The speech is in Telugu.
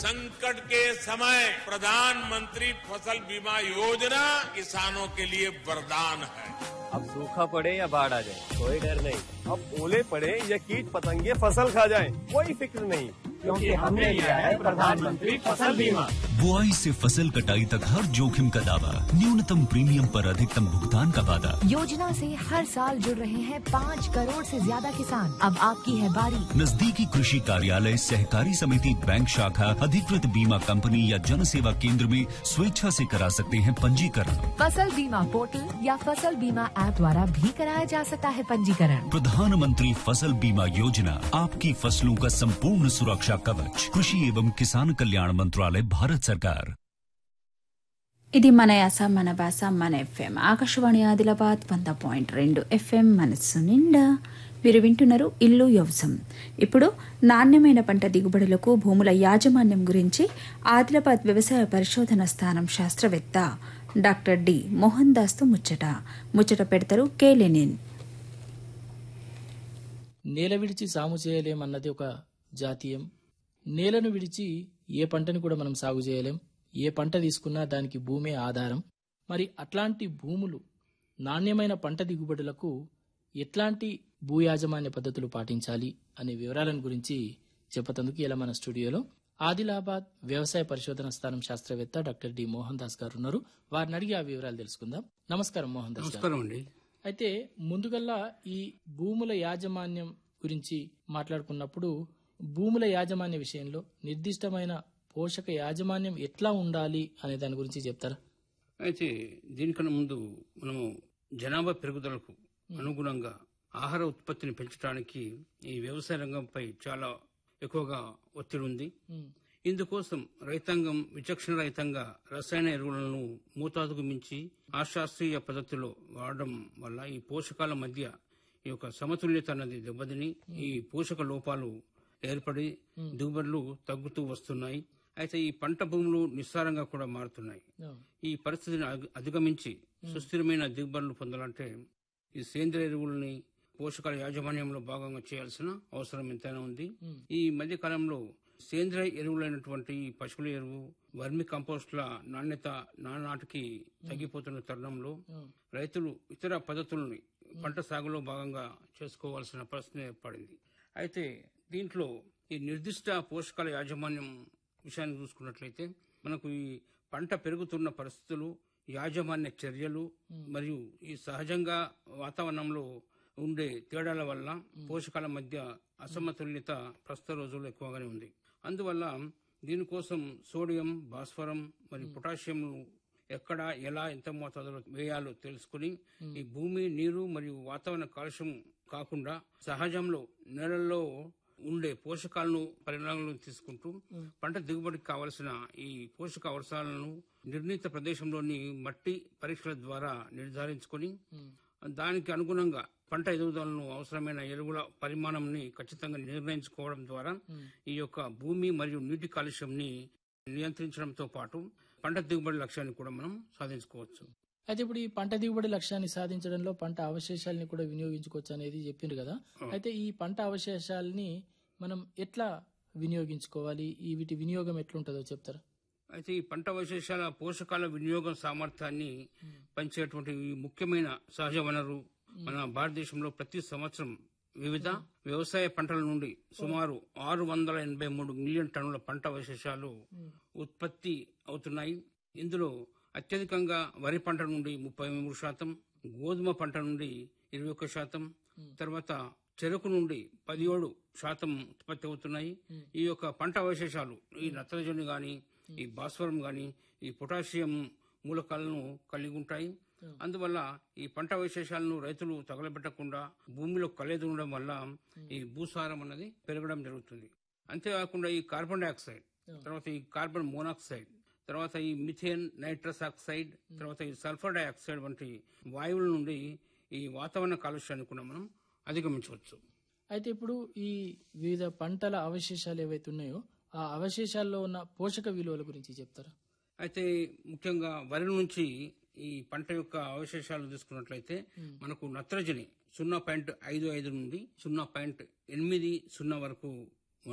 संकट के समय प्रधानमंत्री फसल बीमा योजना किसानों के लिए वरदान है अब सूखा पड़े या बाढ़ आ जाए कोई डर नहीं अब ओले पड़े या कीट पतंगे फसल खा जाए कोई फिक्र नहीं क्योंकि हमने लिया है प्रधानमंत्री फसल बीमा बुआई से फसल कटाई तक हर जोखिम का दावा न्यूनतम प्रीमियम पर अधिकतम भुगतान का वादा योजना से हर साल जुड़ रहे हैं पाँच करोड़ से ज्यादा किसान अब आपकी है बारी नजदीकी कृषि कार्यालय सहकारी समिति बैंक शाखा अधिकृत बीमा कंपनी या जन सेवा केंद्र में स्वेच्छा से करा सकते हैं पंजीकरण फसल बीमा पोर्टल या फसल बीमा ऐप द्वारा भी कराया जा सकता है पंजीकरण प्रधानमंत्री फसल बीमा योजना आपकी फसलों का संपूर्ण सुरक्षा कवच कृषि एवं किसान कल्याण मंत्रालय भारत सरकार ఇది మన యాస మన భాష మన ఎఫ్ఎం ఆకాశవాణి ఆదిలాబాద్ వంద పాయింట్ రెండు ఎఫ్ఎం మనస్సు నిండా మీరు వింటున్నారు ఇల్లు వ్యవసం ఇప్పుడు నాణ్యమైన పంట దిగుబడులకు భూముల యాజమాన్యం గురించి ఆదిలాబాద్ వ్యవసాయ పరిశోధన స్థానం శాస్త్రవేత్త డాక్టర్ డి మోహన్ దాస్తో ముచ్చట ముచ్చట పెడతారు కే లెనిన్ నేల విడిచి సాము చేయలేమన్నది ఒక జాతీయం నేలను విడిచి ఏ పంటని కూడా మనం సాగు చేయలేం ఏ పంట తీసుకున్నా దానికి భూమే ఆధారం మరి అట్లాంటి భూములు నాణ్యమైన పంట దిగుబడులకు ఎట్లాంటి భూ యాజమాన్య పద్ధతులు పాటించాలి అనే వివరాలను గురించి చెప్పతందుకు ఇలా మన స్టూడియోలో ఆదిలాబాద్ వ్యవసాయ పరిశోధన స్థానం శాస్త్రవేత్త డాక్టర్ డి మోహన్ దాస్ గారు ఉన్నారు వారిని అడిగి ఆ వివరాలు తెలుసుకుందాం నమస్కారం మోహన్ దాస్ గారు నమస్కారం అండి అయితే ముందుగల్లా ఈ భూముల యాజమాన్యం గురించి మాట్లాడుకున్నప్పుడు భూముల యాజమాన్య విషయంలో నిర్దిష్టమైన పోషక యాజమాన్యం ఎట్లా ఉండాలి అనే దాని గురించి చెప్తారా అయితే దీనికన్నా ముందు మనము జనాభా పెరుగుదలకు అనుగుణంగా ఆహార ఉత్పత్తిని పెంచడానికి ఈ వ్యవసాయ రంగంపై చాలా ఎక్కువగా ఒత్తిడి ఉంది ఇందుకోసం రైతాంగం విచక్షణ రహితంగా రసాయన ఎరువులను మోతాదుకు మించి అశాస్త్రీయ పద్ధతిలో వాడడం వల్ల ఈ పోషకాల మధ్య ఈ యొక్క సమతుల్యత అన్నది దెబ్బతిని ఈ పోషక లోపాలు ఏర్పడి దిగుబడులు తగ్గుతూ వస్తున్నాయి అయితే ఈ పంట భూములు నిస్సారంగా కూడా మారుతున్నాయి ఈ పరిస్థితిని అధి- అధిగమించి సుస్థిరమైన దిగుబడులు పొందాలంటే ఈ సేంద్రియ ఎరువులని పోషకాల యాజమాన్యంలో భాగంగా చేయాల్సిన అవసరం ఎంతైనా ఉంది ఈ మధ్య కాలంలో సేంద్రియ ఎరువులైనటువంటి ఈ పశువుల ఎరువు వర్మి కంపోస్ట్ల నాణ్యత నానాటికి తగ్గిపోతున్న తరుణంలో రైతులు ఇతర పద్ధతుల్ని పంట సాగులో భాగంగా చేసుకోవాల్సిన పరిస్థితి ఏర్పడింది అయితే దీంట్లో ఈ నిర్దిష్ట పోషకాల యాజమాన్యం విషయాన్ని చూసుకున్నట్లయితే మనకు ఈ పంట పెరుగుతున్న పరిస్థితులు యాజమాన్య చర్యలు మరియు ఈ సహజంగా వాతావరణంలో ఉండే తేడాల వల్ల పోషకాల మధ్య అసమతుల్యత ప్రస్తుత రోజుల్లో ఎక్కువగానే ఉంది అందువల్ల దీనికోసం సోడియం భాస్వరం మరియు పొటాషియం ఎక్కడ ఎలా ఎంత మోతాదులో వేయాలో తెలుసుకుని ఈ భూమి నీరు మరియు వాతావరణ కాలుష్యం కాకుండా సహజంలో నేలల్లో ఉండే పోషకాలను పరిణామాలను తీసుకుంటూ పంట దిగుబడికి కావలసిన ఈ పోషక అవసరాలను నిర్ణీత ప్రదేశంలోని మట్టి పరీక్షల ద్వారా నిర్ధారించుకొని దానికి అనుగుణంగా పంట ఎదుగుదలను అవసరమైన ఎరువుల పరిమాణంని ఖచ్చితంగా నిర్ణయించుకోవడం ద్వారా ఈ యొక్క భూమి మరియు నీటి కాలుష్యంని నియంత్రించడంతో పాటు పంట దిగుబడి లక్ష్యాన్ని కూడా మనం సాధించుకోవచ్చు అయితే ఇప్పుడు ఈ పంట దిగుబడి లక్ష్యాన్ని సాధించడంలో పంట అవశేషాలని కూడా వినియోగించుకోవచ్చు అనేది చెప్పిండ్రు కదా అయితే ఈ పంట అవశేషాలని మనం ఎట్లా వినియోగించుకోవాలి ఈ వీటి వినియోగం ఎట్లుంటుందో చెప్తారా అయితే ఈ పంట అవశేషాల పోషకాల వినియోగం సామర్థ్యాన్ని పెంచేటువంటి ఈ ముఖ్యమైన సహజ వనరు మన భారతదేశంలో ప్రతి సంవత్సరం వివిధ వ్యవసాయ పంటల నుండి సుమారు ఆరు వందల ఎనభై మూడు మిలియన్ టన్నుల పంట అవశేషాలు ఉత్పత్తి అవుతున్నాయి ఇందులో అత్యధికంగా వరి పంట నుండి ముప్పై మూడు శాతం గోధుమ పంట నుండి ఇరవై ఒక్క శాతం తర్వాత చెరకు నుండి పదిహేడు శాతం ఉత్పత్తి అవుతున్నాయి ఈ యొక్క పంట అవశేషాలు ఈ నత్రజని గాని ఈ భాస్వరం గాని ఈ పొటాషియం మూలకాలను కలిగి ఉంటాయి అందువల్ల ఈ పంట అవశేషాలను రైతులు తగలబెట్టకుండా భూమిలో కలెదూడడం వల్ల ఈ భూసారం అన్నది పెరగడం జరుగుతుంది అంతేకాకుండా ఈ కార్బన్ డైఆక్సైడ్ తర్వాత ఈ కార్బన్ మోనాక్సైడ్ తర్వాత ఈ మిథేన్ నైట్రస్ ఆక్సైడ్ తర్వాత ఈ సల్ఫర్ డైఆక్సైడ్ వంటి వాయువుల నుండి ఈ వాతావరణ కాలుష్యాన్ని కూడా మనం అధిగమించవచ్చు అయితే ఇప్పుడు ఈ వివిధ పంటల అవశేషాలు ఏవైతే ఉన్నాయో ఆ అవశేషాల్లో ఉన్న పోషక విలువల గురించి చెప్తారా అయితే ముఖ్యంగా వరి నుంచి ఈ పంట యొక్క అవశేషాలు తీసుకున్నట్లయితే మనకు నత్రజని సున్నా పాయింట్ ఐదు ఐదు నుండి సున్నా పాయింట్ ఎనిమిది సున్నా వరకు